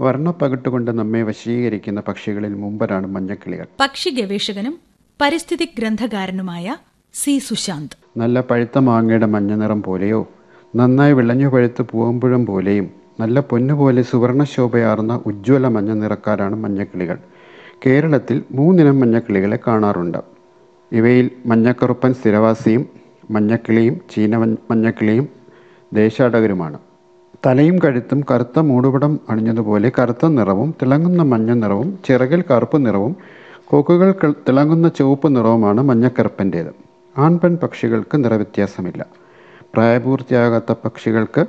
വർണ്ണപ്പകിട്ടുകൊണ്ട് നമ്മെ വശീകരിക്കുന്ന പക്ഷികളിൽ മുമ്പരാണ് മഞ്ഞക്കിളികൾ പക്ഷി ഗവേഷകനും പരിസ്ഥിതി ഗ്രന്ഥകാരനുമായ സി സുശാന്ത് നല്ല പഴുത്ത മാങ്ങയുടെ മഞ്ഞ നിറം പോലെയോ നന്നായി വിളഞ്ഞു പഴുത്ത് പൂവമ്പുഴം പോലെയും നല്ല പൊന്നുപോലെ സുവർണശോഭയാർന്ന ഉജ്ജ്വല മഞ്ഞ നിറക്കാരാണ് മഞ്ഞക്കിളികൾ കേരളത്തിൽ മൂന്നിനം മഞ്ഞക്കിളികളെ കാണാറുണ്ട് ഇവയിൽ മഞ്ഞക്കറുപ്പൻ സ്ഥിരവാസിയും മഞ്ഞക്കിളിയും ചീന മഞ്ഞക്കിളിയും ദേശാടകരുമാണ് തലയും കഴുത്തും കറുത്ത മൂടുപടം അണിഞ്ഞതുപോലെ കറുത്ത നിറവും തിളങ്ങുന്ന മഞ്ഞ നിറവും ചിറകിൽ കറുപ്പ് നിറവും കൊക്കുകൾ ക- തിളങ്ങുന്ന ചുവപ്പ് നിറവുമാണ് മഞ്ഞക്കറുപ്പൻ്റേത് ആൺപെൺ പക്ഷികൾക്ക് നിറവ്യത്യാസമില്ല പ്രായപൂർത്തിയാകാത്ത പക്ഷികൾക്ക്